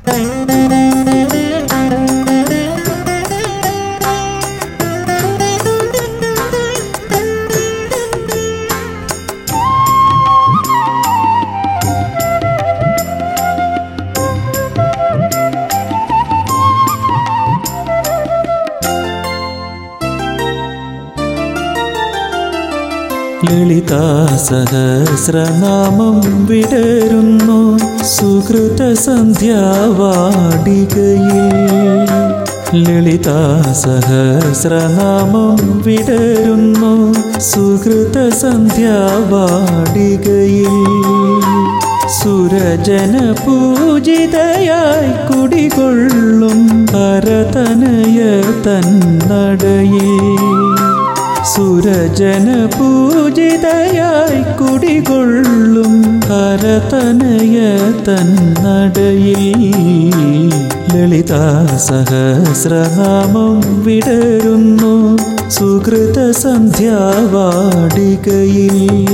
ലളിതാ സഹസ്രനാമം വിടരുന്നു സുഹൃത സന്ധ്യാവാടികയിൽ ലളിതാ സഹസ്രനാമം വിടരുന്നു സുഹൃത സന്ധ്യാവാടികയിൽ സുരജന പൂജിതയായി കുടികൊള്ളും ഭരതനയ തന്നടയേ സുരജന പൂജിതയായി കുടികൊള്ളും ഭരതനയ തന്നടയിൽ ലളിതാ സഹസ്രനാമം വിടരുന്നു സുഹൃത സന്ധ്യാവാടികയിൽ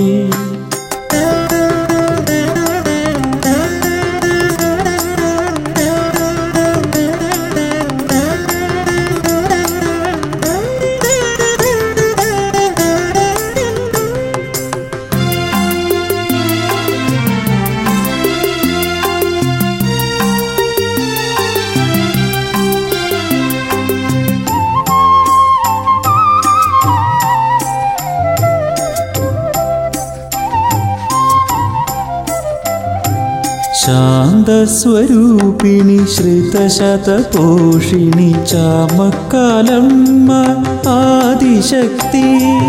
ശാന്തസ്വരൂപിണി ശ്രിതശതപോഷിണി ചാമക്കാലമ്മ ആദിശക്തി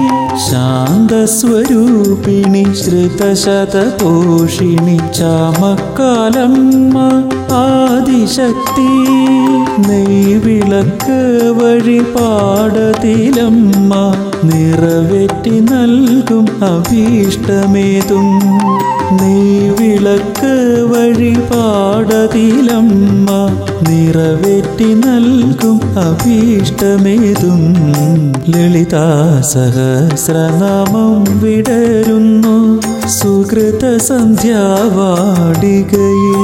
ശാന്തസ്വരൂപിണി ശ്രിതശതപോഷിണി ചാമക്കാലമ്മ ആദിശക്തി നെയ്വിളക്ക് വഴിപാടതിലമ്മ നിറവേറ്റി നൽകും അഭീഷ്ടമേതും നെയ്വിളക്ക് വഴിപാടതിലമ്മ നിറവേറ്റി നൽകും അഭീഷ്ടമേതും ലളിതാ സഹസ്രനാമം വിടരുന്നു സുഹൃത സന്ധ്യാവാടികയിൽ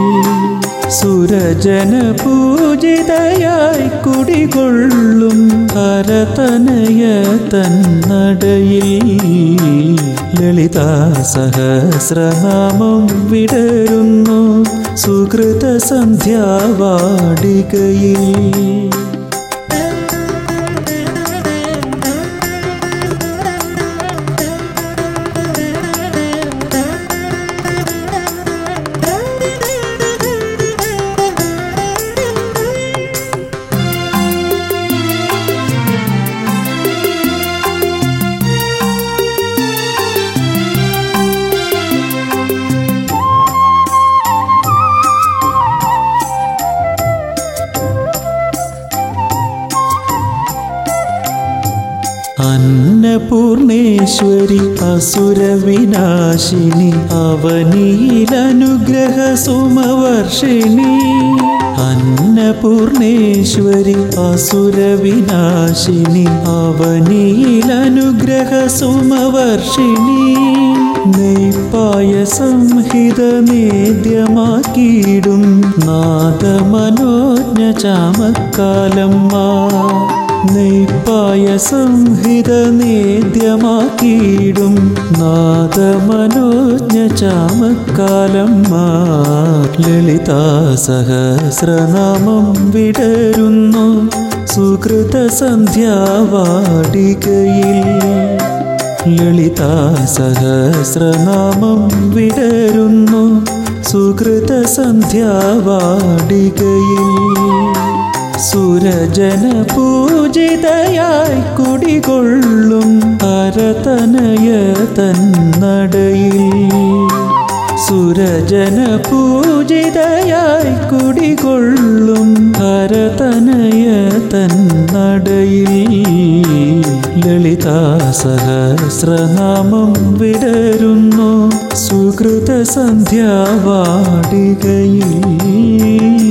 സുരജന പൂജിതയായി കുടികൊള്ളും ഭരതനയ തന്നടയിൽ ലളിതാ സഹസ്രനാമം വിടരുന്നു സുഹൃത സന്ധ്യാവാടികയിൽ അന്നപൂർണേശ്വരി അസുരവിനാശിനി അവനിയിലനുഗ്രഹ സുമവർഷിണി അന്നപൂർണേശ്വരി അസുരവിനാശിനി അവനിയിലനുഗ്രഹ സുമവർഷിണി നെയ്പായ സംഹിത നേദ്യമാക്കിയിടും നാദമനോജ്ഞ ചാമക്കാലമ്മ നെയ്പായ സംഹിത നേദ്യമാക്കിയിടും നാദമനോജ്ഞ ചാമക്കാലമ്മ ലളിതാ സഹസ്രനാമം വിടരുന്നു സുഹൃത സന്ധ്യാവാടികയിൽ ലളിതാ സഹസ്രനാമം വിടരുന്നു സുഹൃത സന്ധ്യാവാടികയിൽ സുരജന പൂജിതയായി കുടികൊള്ളും ഭരതനയ തന്നടയിൽ സുരജന പൂജിതയായി കുടികൊള്ളും ഭരതനയ തന്നടയിൽ ലളിതാ സഹസ്രനാമം വിടരുന്നു സുഹൃത സന്ധ്യാവാടികയിൽ